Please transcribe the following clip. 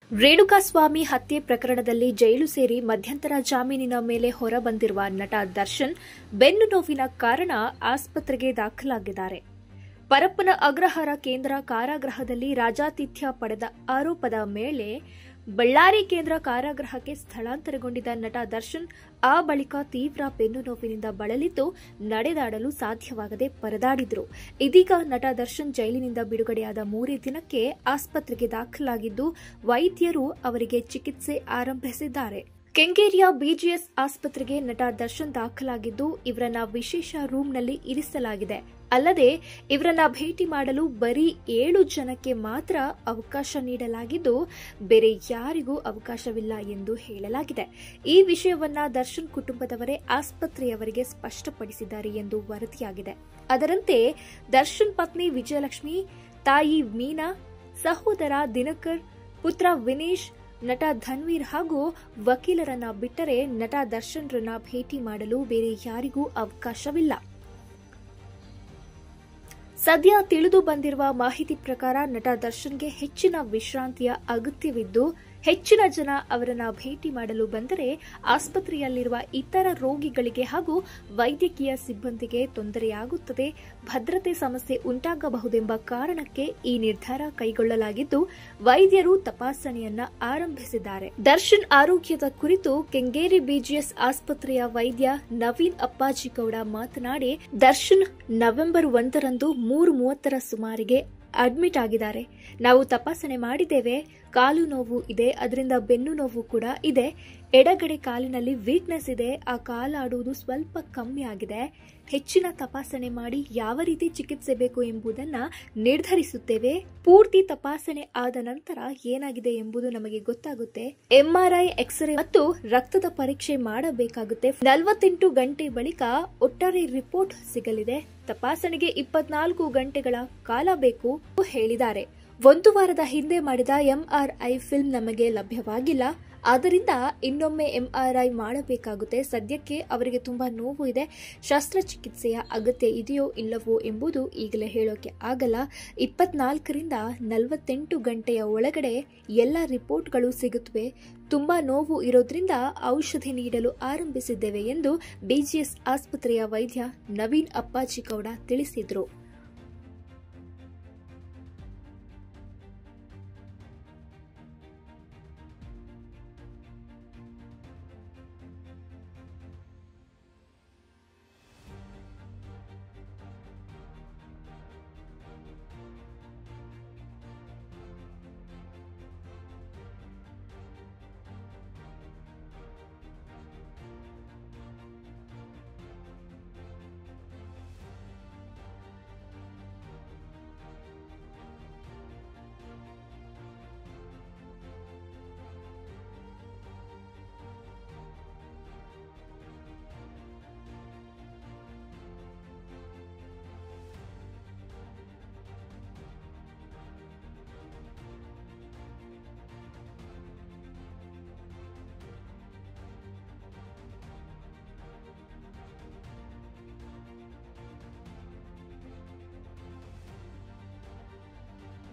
ರೇಣುಕಾಸ್ವಾಮಿ ಹತ್ಯೆ ಪ್ರಕರಣದಲ್ಲಿ ಜೈಲು ಸೇರಿ ಮಧ್ಯಂತರ ಜಾಮೀನಿನ ಮೇಲೆ ಹೊರಬಂದಿರುವ ನಟ ದರ್ಶನ್ ಬೆನ್ನು ನೋವಿನ ಕಾರಣ ಆಸ್ಪತ್ರೆಗೆ ದಾಖಲಾಗಿದ್ದಾರೆ ಪರಪ್ಪನ ಅಗ್ರಹಾರ ಕೇಂದ್ರ ಕಾರಾಗೃಹದಲ್ಲಿ ರಾಜಾತಿಥ್ಯ ಪಡೆದ ಆರೋಪದ ಮೇಲೆ ಬಳ್ಳಾರಿ ಕೇಂದ್ರ ಕಾರಾಗೃಹಕ್ಕೆ ಸ್ಥಳಾಂತರಗೊಂಡಿದ್ದ ನಟ ದರ್ಶನ್ ಆ ಬಳಿಕ ತೀವ್ರ ಬೆನ್ನು ನೋವಿನಿಂದ ಬಳಲಿದ್ದು ನಡೆದಾಡಲು ಸಾಧ್ಯವಾಗದೆ ಪರದಾಡಿದ್ರು ಇದೀಗ ನಟ ದರ್ಶನ್ ಜೈಲಿನಿಂದ ಬಿಡುಗಡೆಯಾದ ಮೂರೇ ದಿನಕ್ಕೆ ಆಸ್ಪತ್ರೆಗೆ ದಾಖಲಾಗಿದ್ದು ವೈದ್ಯರು ಅವರಿಗೆ ಚಿಕಿತ್ಸೆ ಆರಂಭಿಸಿದ್ದಾರೆ ಕೆಂಗೇರಿಯ ಬಿಜಿಎಸ್ ಆಸ್ಪತ್ರೆಗೆ ನಟ ದರ್ಶನ್ ದಾಖಲಾಗಿದ್ದು ಇವರನ್ನ ವಿಶೇಷ ರೂಂನಲ್ಲಿ ಇರಿಸಲಾಗಿದೆ ಅಲ್ಲದೆ ಇವರನ್ನ ಭೇಟಿ ಮಾಡಲು ಬರೀ ಏಳು ಜನಕ್ಕೆ ಮಾತ್ರ ಅವಕಾಶ ನೀಡಲಾಗಿದ್ದು ಬೇರೆ ಯಾರಿಗೂ ಅವಕಾಶವಿಲ್ಲ ಎಂದು ಹೇಳಲಾಗಿದೆ ಈ ವಿಷಯವನ್ನ ದರ್ಶನ್ ಕುಟುಂಬದವರೇ ಆಸ್ಪತ್ರೆಯವರಿಗೆ ಸ್ಪಷ್ಟಪಡಿಸಿದ್ದಾರೆ ಎಂದು ವರದಿಯಾಗಿದೆ ಅದರಂತೆ ದರ್ಶನ್ ಪತ್ನಿ ವಿಜಯಲಕ್ಷ್ಮಿ ತಾಯಿ ಮೀನಾ ಸಹೋದರ ದಿನಕರ್ ಪುತ್ರ ವಿನೇಶ್ ನಟ ಧನ್ವೀರ್ ಹಾಗೂ ವಕೀಲರನ್ನ ಬಿಟ್ಟರೆ ನಟ ದರ್ಶನ್ರನ್ನ ಭೇಟಿ ಮಾಡಲು ಬೇರೆ ಯಾರಿಗೂ ಅವಕಾಶವಿಲ್ಲ ಸದ್ಯ ತಿಳಿದು ಬಂದಿರುವ ಮಾಹಿತಿ ಪ್ರಕಾರ ನಟ ದರ್ಶನ್ಗೆ ಹೆಚ್ಚಿನ ವಿಶ್ರಾಂತಿಯ ಅಗತ್ಯವಿದ್ದು ಹೆಚ್ಚಿನ ಜನ ಅವರನ್ನ ಭೇಟಿ ಮಾಡಲು ಬಂದರೆ ಆಸ್ಪತ್ರೆಯಲ್ಲಿರುವ ಇತರ ರೋಗಿಗಳಿಗೆ ಹಾಗೂ ವೈದ್ಯಕೀಯ ಸಿಬ್ಬಂದಿಗೆ ತೊಂದರೆಯಾಗುತ್ತದೆ ಭದ್ರತೆ ಸಮಸ್ಯೆ ಉಂಟಾಗಬಹುದೆಂಬ ಕಾರಣಕ್ಕೆ ಈ ನಿರ್ಧಾರ ಕೈಗೊಳ್ಳಲಾಗಿದ್ದು ವೈದ್ಯರು ತಪಾಸಣೆಯನ್ನ ಆರಂಭಿಸಿದ್ದಾರೆ ದರ್ಶನ್ ಆರೋಗ್ಯದ ಕುರಿತು ಕೆಂಗೇರಿ ಬಿಜಿಎಸ್ ಆಸ್ಪತ್ರೆಯ ವೈದ್ಯ ನವೀನ್ ಅಪ್ಪಾಜಿಗೌಡ ಮಾತನಾಡಿ ದರ್ಶನ್ ನವೆಂಬರ್ ಒಂದರಂದು ಮೂರು ಮೂವತ್ತರ ಸುಮಾರಿಗೆ ಅಡ್ಮಿಟ್ ಆಗಿದ್ದಾರೆ ನಾವು ತಪಾಸಣೆ ಮಾಡಿದ್ದೇವೆ ಕಾಲು ನೋವು ಇದೆ ಅದರಿಂದ ಬೆನ್ನು ನೋವು ಕೂಡ ಇದೆ ಎಡಗಡೆ ಕಾಲಿನಲ್ಲಿ ವೀಕ್ನೆಸ್ ಇದೆ ಆ ಕಾಲಾಡುವುದು ಸ್ವಲ್ಪ ಕಮ್ಮಿ ಆಗಿದೆ ಹೆಚ್ಚಿನ ತಪಾಸಣೆ ಮಾಡಿ ಯಾವ ರೀತಿ ಚಿಕಿತ್ಸೆ ಬೇಕು ಎಂಬುದನ್ನ ನಿರ್ಧರಿಸುತ್ತೇವೆ ಪೂರ್ತಿ ತಪಾಸಣೆ ಆದ ನಂತರ ಏನಾಗಿದೆ ಎಂಬುದು ನಮಗೆ ಗೊತ್ತಾಗುತ್ತೆ ಎಂಆರ್ಐ ಎಕ್ಸ್ರೇ ಮತ್ತು ರಕ್ತದ ಪರೀಕ್ಷೆ ಮಾಡಬೇಕಾಗುತ್ತೆ ನಲವತ್ತೆಂಟು ಗಂಟೆ ಬಳಿಕ ಒಟ್ಟಾರೆ ರಿಪೋರ್ಟ್ ಸಿಗಲಿದೆ ತಪಾಸಣೆಗೆ ಇಪ್ಪತ್ನಾಲ್ಕು ಗಂಟೆಗಳ ಕಾಲ ಬೇಕು ಹೇಳಿದ್ದಾರೆ ಒಂದು ವಾರದ ಹಿಂದೆ ಮಾಡಿದ ಎಂಆರ್ಐ ಫಿಲ್ಮ್ ನಮಗೆ ಲಭ್ಯವಾಗಿಲ್ಲ ಆದ್ದರಿಂದ ಇನ್ನೊಮ್ಮೆ ಎಂಆರ್ಐ ಮಾಡಬೇಕಾಗುತ್ತೆ ಸದ್ಯಕ್ಕೆ ಅವರಿಗೆ ತುಂಬಾ ನೋವು ಇದೆ ಶಸ್ತ್ರಚಿಕಿತ್ಸೆಯ ಅಗತ್ಯ ಇದೆಯೋ ಇಲ್ಲವೋ ಎಂಬುದು ಈಗಲೇ ಹೇಳೋಕೆ ಆಗಲ್ಲ ಇಪ್ಪತ್ನಾಲ್ಕರಿಂದ ನಲವತ್ತೆಂಟು ಗಂಟೆಯ ಒಳಗಡೆ ಎಲ್ಲ ರಿಪೋರ್ಟ್ಗಳು ಸಿಗುತ್ತವೆ ತುಂಬಾ ನೋವು ಇರೋದ್ರಿಂದ ಔಷಧಿ ನೀಡಲು ಆರಂಭಿಸಿದ್ದೇವೆ ಎಂದು ಬಿಜಿಎಸ್ ಆಸ್ಪತ್ರೆಯ ವೈದ್ಯ ನವೀನ್ ಅಪ್ಪಾಜಿಗೌಡ ತಿಳಿಸಿದರು